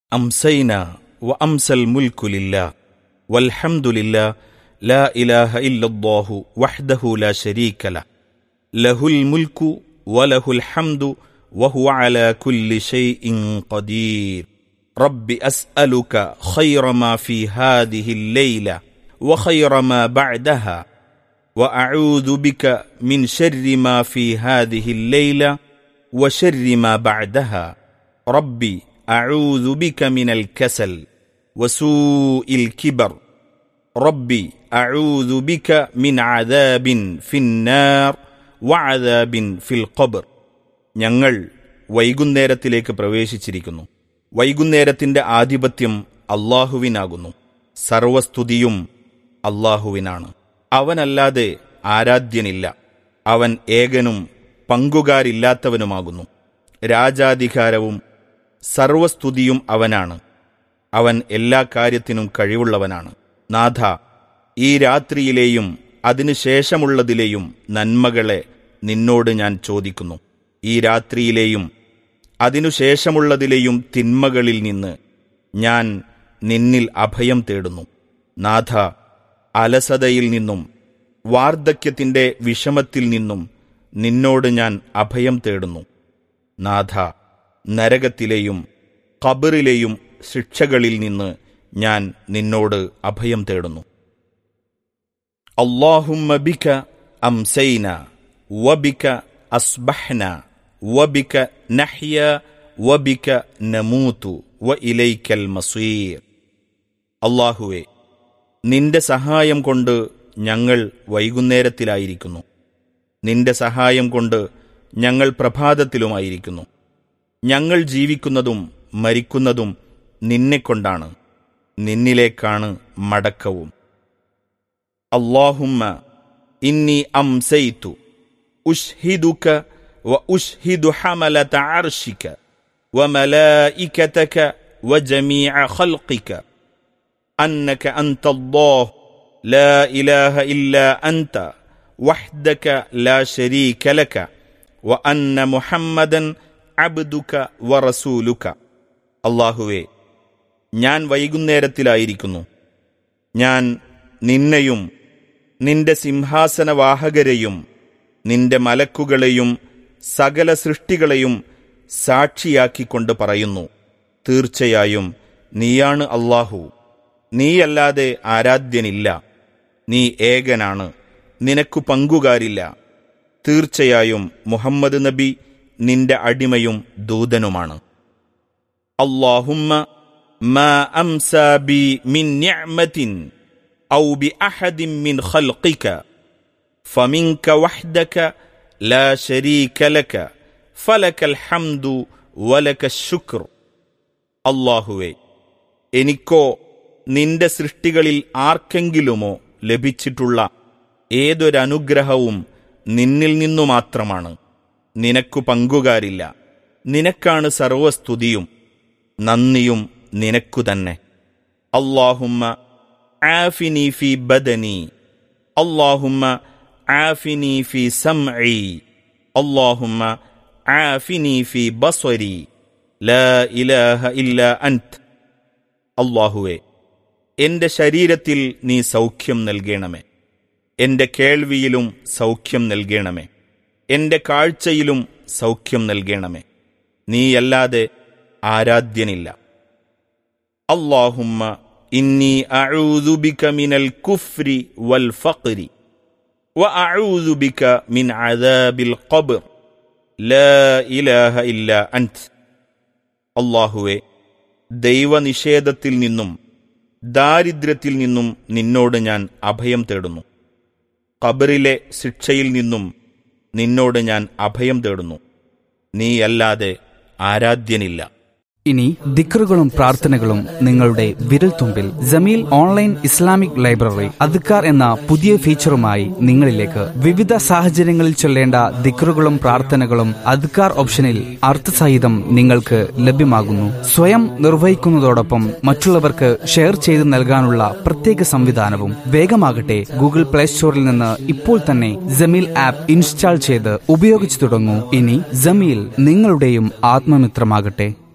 أمسينا وأمسى الملك لله والحمد لله لا إله إلا الله وحده لا شريك له له الملك وله الحمد وهو على كل شيء قدير رب أسألك خير ما في هذه الليلة وخير ما بعدها وأعوذ بك من شر ما في هذه الليلة وشر ما بعدها ربي أعوذ بك من الكسل وسوء الكبر ربي أعوذ بك من عذاب في النار وعذاب في القبر ഞങ്ങൾ വൈകുന്നേരത്തിലേക്ക് പ്രവേശിച്ചിരിക്കുന്നു വൈകുന്നേരത്തിന്റെ ആധിപത്യം അള്ളാഹുവിനാകുന്നു സർവസ്തുതിയും അള്ളാഹുവിനാണ് അവനല്ലാതെ ആരാധ്യനില്ല അവൻ ഏകനും പങ്കുകാരില്ലാത്തവനുമാകുന്നു രാജാധികാരവും സർവസ്തുതിയും അവനാണ് അവൻ എല്ലാ കാര്യത്തിനും കഴിവുള്ളവനാണ് നാഥ ഈ രാത്രിയിലെയും അതിനുശേഷമുള്ളതിലെയും നന്മകളെ നിന്നോട് ഞാൻ ചോദിക്കുന്നു ഈ രാത്രിയിലെയും അതിനുശേഷമുള്ളതിലെയും തിന്മകളിൽ നിന്ന് ഞാൻ നിന്നിൽ അഭയം തേടുന്നു നാഥ അലസതയിൽ നിന്നും വാർദ്ധക്യത്തിന്റെ വിഷമത്തിൽ നിന്നും നിന്നോട് ഞാൻ അഭയം തേടുന്നു നാഥ നരകത്തിലെയും കബറിലെയും ശിക്ഷകളിൽ നിന്ന് ഞാൻ നിന്നോട് അഭയം തേടുന്നു അള്ളാഹുമ്മ ബിക അംസൈന വബിക അസ്ബഹ്ന വബിക നഹ്യ വബിക നമൂതു വ ഇലൈക്കൽ മസീർ അള്ളാഹുവെ നിന്റെ സഹായം കൊണ്ട് ഞങ്ങൾ വൈകുന്നേരത്തിലായിരിക്കുന്നു നിന്റെ സഹായം കൊണ്ട് ഞങ്ങൾ പ്രഭാതത്തിലുമായിരിക്കുന്നു ഞങ്ങൾ ജീവിക്കുന്നതും മരിക്കുന്നതും നിന്നെക്കൊണ്ടാണ് നിന്നിലേക്കാണ് മടക്കവും അള്ളാഹുമ്മ ഇന്നി അംസൈതു ഉഷ്ഹിദുക وأشهد حملة عرشك وملائكتك وجميع خلقك أنك أنت الله لا إله إلا أنت وحدك لا شريك لك وأن محمدا عبدك ورسولك അള്ളാഹുവേ ഞാൻ വൈകുന്നേരത്തിലായിരിക്കുന്നു ഞാൻ നിന്നെയും നിന്റെ സിംഹാസനവാഹകരെയും നിന്റെ മലക്കുകളെയും സകല സൃഷ്ടികളെയും സാക്ഷിയാക്കിക്കൊണ്ട് പറയുന്നു തീർച്ചയായും നീയാണ് അള്ളാഹു നീയല്ലാതെ ആരാധ്യനില്ല നീ ഏകനാണ് നിനക്കു പങ്കുകാരില്ല തീർച്ചയായും മുഹമ്മദ് നബി നിന്റെ അടിമയും ദൂതനുമാണ് അള്ളാഹുമ്മ ما أمسى بي من نعمة أو بأحد من خلقك فمنك وحدك لا شريك لك فلك الحمد ولك الشكر അള്ളാഹുവേ എനിക്കോ നിന്റെ സൃഷ്ടികളിൽ ആർക്കെങ്കിലുമോ ലഭിച്ചിട്ടുള്ള ഏതൊരനുഗ്രഹവും നിന്നിൽ നിന്നു മാത്രമാണ് നിനക്കു പങ്കുകാരില്ല നിനക്കാണ് സർവസ്തുതിയും നന്ദിയും നിനക്കു തന്നെ അള്ളാഹുമ്മ ആഫിനി ഫി ബദനി അള്ളാഹുമ്മ ആഫിനി ഫി സംഇ അള്ളാഹുമ്മ ആഫിനി ഫി ബസ്വരി ലാ ഇലാഹ ഇല്ല അൻത് അള്ളാഹുവെ എന്റെ ശരീരത്തിൽ നീ സൗഖ്യം നൽകണമേ എന്റെ കേൾവിയിലും സൗഖ്യം നൽകണമേ എന്റെ കാഴ്ചയിലും സൗഖ്യം നൽകണമേ നീയല്ലാതെ ആരാധ്യനില്ല അള്ളാഹുമ്മ ഇന്നി അഊദു ബിക മിനൽ കുഫ്രി വൽ ഫഖ്രി വഅഊദു ബിക മിൻ അദാബിൽ ഖബ്ർ ലാ ഇലാഹ ഇല്ല അൻത് അള്ളാഹുവെ ദൈവനിഷേധത്തിൽ നിന്നും ദാരിദ്ര്യത്തിൽ നിന്നും നിന്നോട് ഞാൻ അഭയം തേടുന്നു ഖബറിലെ ശിക്ഷയിൽ നിന്നും നിന്നോട് ഞാൻ അഭയം തേടുന്നു നീയല്ലാതെ ആരാധ്യനില്ല ഇനി ദിക്റുകളും പ്രാർത്ഥനകളും നിങ്ങളുടെ വിരൽത്തുമ്പിൽ ജമീൽ ഓൺലൈൻ ഇസ്ലാമിക് ലൈബ്രറി അദ്ക്കാർ എന്ന പുതിയ ഫീച്ചറുമായി നിങ്ങളിലേക്ക് വിവിധ സാഹചര്യങ്ങളിൽ ചൊല്ലേണ്ട ദിക്റുകളും പ്രാർത്ഥനകളും അദ്ക്കാർ ഓപ്ഷനിൽ അർത്ഥസഹിതം നിങ്ങൾക്ക് ലഭ്യമാകുന്നു സ്വയം നിർവഹിക്കുന്നതോടൊപ്പം മറ്റുള്ളവർക്ക് ഷെയർ ചെയ്ത് നൽകാനുള്ള പ്രത്യേക സംവിധാനവും വേഗമാകട്ടെ ഗൂഗിൾ പ്ലേ സ്റ്റോറിൽ നിന്ന് ഇപ്പോൾ തന്നെ ജമീൽ ആപ്പ് ഇൻസ്റ്റാൾ ചെയ്ത് ഉപയോഗിച്ചു തുടങ്ങൂ ഇനി ജമീൽ നിങ്ങളുടെയും ആത്മമിത്രമാകട്ടെ